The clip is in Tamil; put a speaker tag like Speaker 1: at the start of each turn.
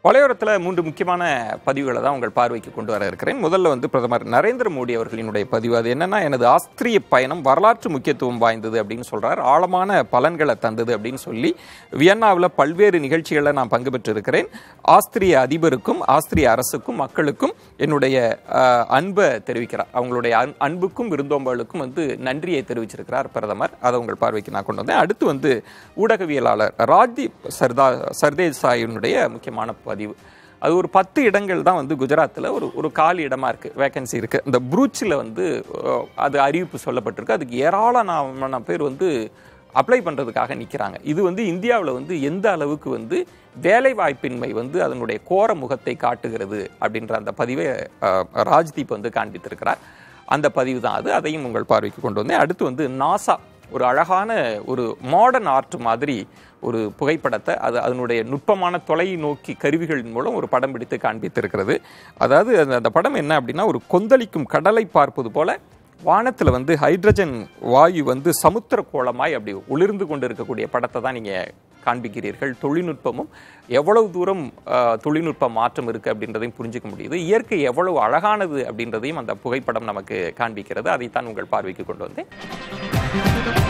Speaker 1: வலையோரத்தில் மூன்று முக்கியமான பதிவுகளை தான் உங்கள் பார்வைக்கு கொண்டு வர இருக்கிறேன் முதல்ல வந்து பிரதமர் நரேந்திர மோடி அவர்களினுடைய பதிவு அது என்னன்னா எனது ஆஸ்திரிய பயணம் வரலாற்று முக்கியத்துவம் வாய்ந்தது அப்படின்னு சொல்றார் ஆழமான பலன்களை தந்தது அப்படின்னு சொல்லி வியன்னாவில் பல்வேறு நிகழ்ச்சிகளில் நான் பங்கு பெற்றிருக்கிறேன் ஆஸ்திரிய அதிபருக்கும் ஆஸ்திரிய அரசுக்கும் மக்களுக்கும் என்னுடைய அஹ், அன்பை தெரிவிக்கிறார் அவங்களுடைய அன்- அன்புக்கும் விருந்தோம்பலுக்கும் வந்து நன்றியை தெரிவிச்சிருக்கிறார் பிரதமர் அதை உங்கள் பார்வைக்கு நான் கொண்டு வந்தேன் அடுத்து வந்து ஊடகவியலாளர் ராஜ்தீப் சர்தா சர்தேசாயினுடைய முக்கியமான பதிவு அது ஒரு பத்து இடங்கள் தான் வந்து குஜராத்தில் ஒரு ஒரு காலி இடமா இருக்கு வேகன்சி இருக்கு இந்த ப்ரூச்சில் வந்து அஹ், அது அறிவிப்பு சொல்லப்பட்டிருக்கு அதுக்கு ஏராளமான பேர் வந்து அப்ளை பண்ணுறதுக்காக நிற்கிறாங்க இது வந்து இந்தியாவில் வந்து எந்த அளவுக்கு வந்து வேலை வாய்ப்பின்மை வந்து அதனுடைய கோர முகத்தை காட்டுகிறது அப்படின்ற அந்த பதிவை அஹ், ராஜ்தீப் வந்து காண்பித்திருக்கிறார் அந்த பதிவு தான் அது அதையும் உங்கள் பார்வைக்கு கொண்டு வந்தேன் அடுத்து வந்து நாசா ஒரு அழகான ஒரு மாடர்ன் ஆர்ட் மாதிரி ஒரு புகைப்படத்தை அது அதனுடைய நுட்பமான தொலைநோக்கி கருவிகளின் மூலம் ஒரு படம் பிடித்து காண்பித்திருக்கிறது அதாவது அந்த அந்த படம் என்ன அப்படின்னா ஒரு கொந்தளிக்கும் கடலை பார்ப்பது போல வானத்தில் வந்து ஹைட்ரஜன் வாயு வந்து சமுத்திர கோளமாய் அப்படி ஒளிர்ந்து கொண்டு இருக்கக்கூடிய படத்தை தான் நீங்கள் காண்பிக்கிறீர்கள் தொழில்நுட்பமும் எவ்வளவு தூரம் ஆஹ், தொழில்நுட்ப மாற்றம் இருக்குது அப்படின்றதையும் புரிஞ்சுக்க முடியுது இயற்கை எவ்வளவு அழகானது அப்படின்றதையும் அந்த புகைப்படம் நமக்கு காண்பிக்கிறது அதைத்தான் உங்கள் பார்வைக்கு கொண்டு வந்தேன்